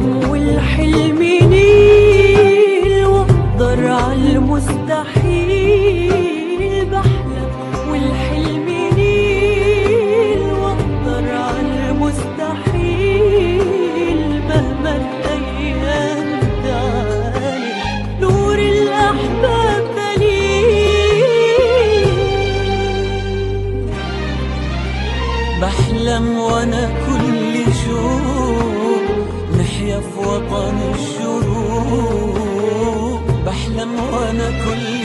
والحلم نيل واقدر عالمستحيل بحلم والحلم نيل واقدر عالمستحيل مهما الايام تعاني نور الاحباب دليل بحلم وانا كل شوق نحيا في وطن الشروق بحلم وانا كل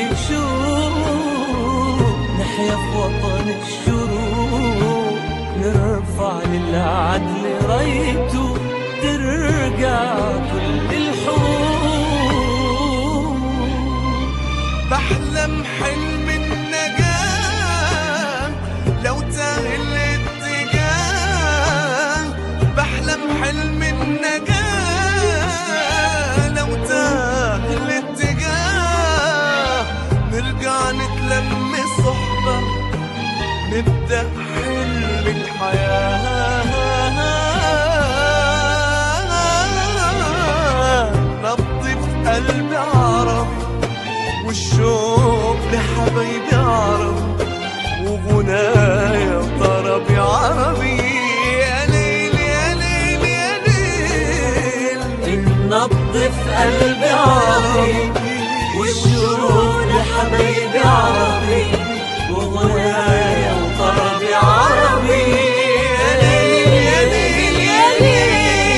شوق نحيا في وطن الشروق نرفع للعدل رايته ترجع كل الحقوق بحلم حلم النجاة لو تاه الاتجاه بحلم حلم النجاة لو تاه الاتجاه نرجع نتلم صحبة نبدأ حلم الحياة نبض في قلبي عربي والشوق لحبايبي عرب وغنايا وطربي عربي يا ليل يا ليل يا ليل النبض في قلبي عربي والشروق لحبايبي عربي وغنايا وطربي عربي يا ليل يا ليل يا ليل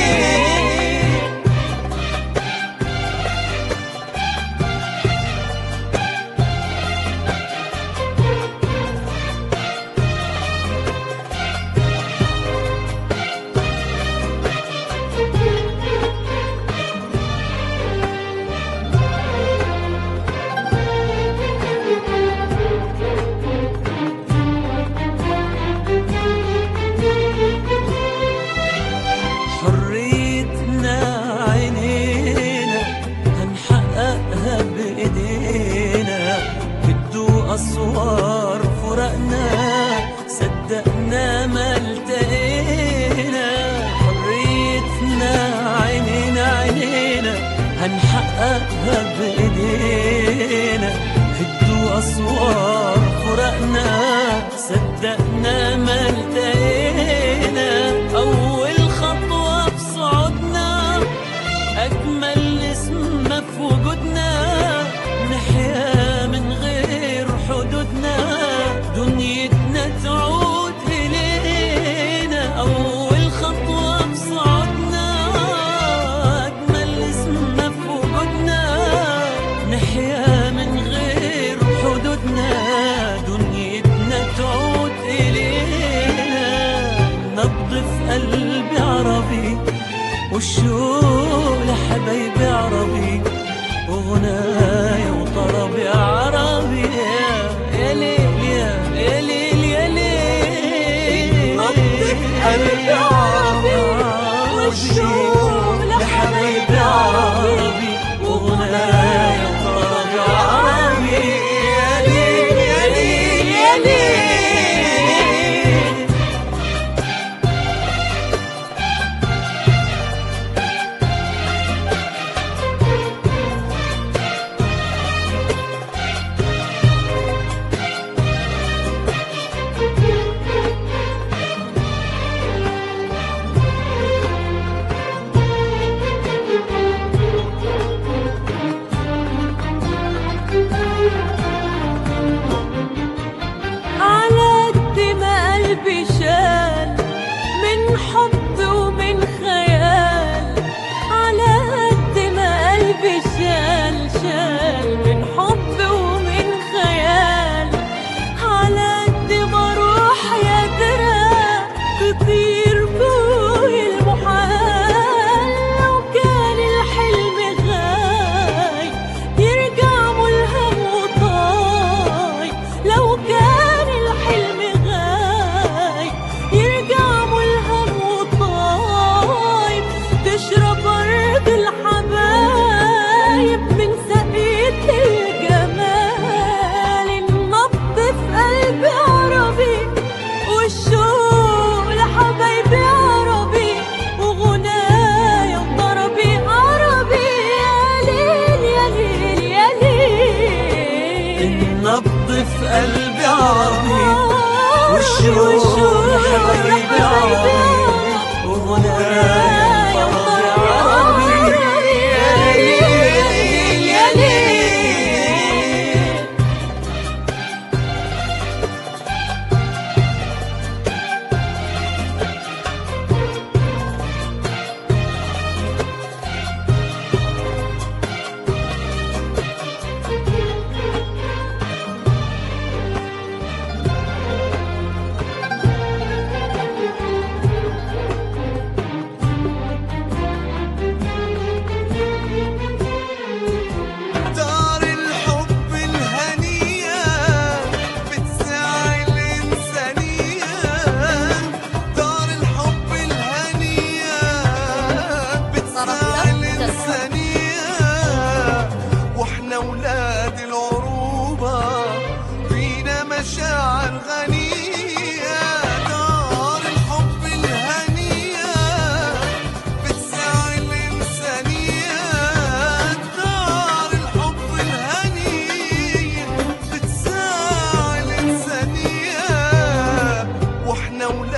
حريتنا عينينا هنحققها بإيدينا بدو أسوار فرقنا صدقنا ما التقينا حريتنا عينينا عينينا هنحققها بإيدينا بدو أسوار فرقنا صدقنا ما التقينا أول خطوة في صعودنا أجمل اسم في وجودنا نحيا من غير حدودنا دنيتنا تعود إلينا أول خطوة في صعودنا أجمل اسم في وجودنا نحيا من غير حدودنا دنيتنا تعود إلينا نبض في قلبي عربي والشوق لحبايبي عربي وغنايا وطربي عربي يا- يا ليل يا يا ليل يا ليل نبض في قلبي عربي والشوق لحبايبي عربي وغنايا وطربي عربي يا ليل يا ليل يا ليل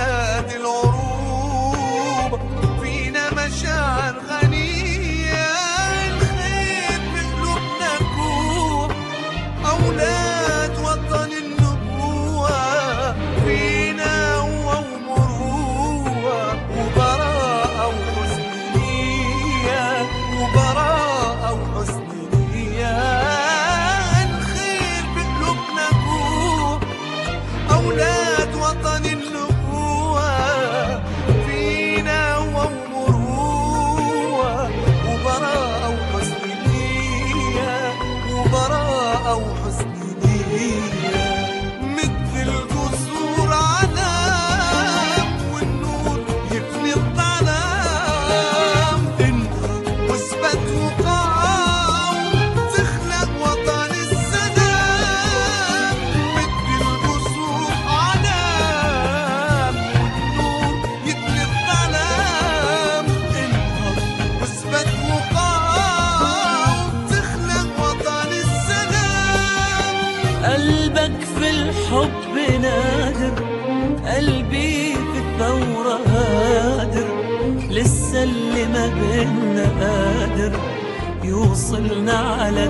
أولاد العروبة فينا مشاعر غنية الخير بقلوبنا كوب أولاد وطن النبوة فينا هو ومروة وبراءة وحسن نية وبراءة وحسن نية الخير بقلوبنا كوب أولاد وطن النبوة فينا هو ومروة وبراءة وحسن نية وبراءة وحسن نية مثل القصور علام والنور يفني الظلام انهض واثبت وقاوم تخلق وطن السلام مثل القصور علام والنور يفني الظلام انهض واثبت وقاوم تخلق وطن السلام قلبك في الحب نادر قلبي في الثورة هادر لسه اللي ما بينا قادر يوصلنا على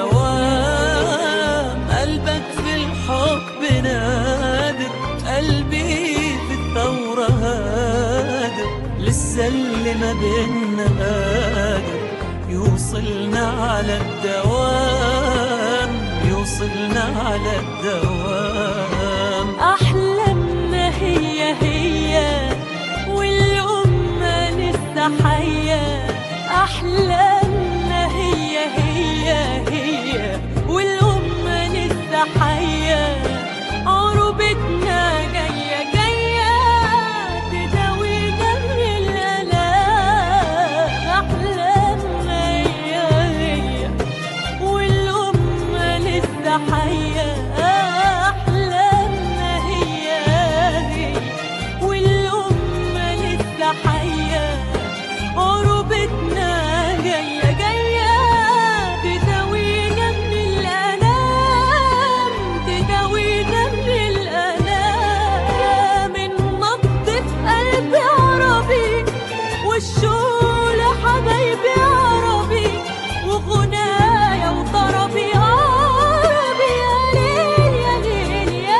الدوام قلبك في الحب نادر قلبي في الثورة هادر لسه اللي ما بينا قادر يوصلنا على الدوام يوصلنا على الدوام أحلامنا هي هي والأمة لسه حية أحلامنا هي هي هي والأمة لسه حية عروبتنا جاية جاية تداوينا من الآلام أحلامنا هي هي والأمة لسه حية أحلامنا هي هي والأمة لسه حية عروبتنا جاية جاية تداوينا من الآلام تداوينا من الآلام النبض في قلبي عربي والشوق لحبايبي عربي وغنايا وطربي عربي يا ليل يا ليل يا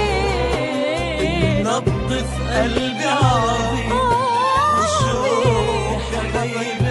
ليل نبض في قلبي عربي والشوق يا حبايبي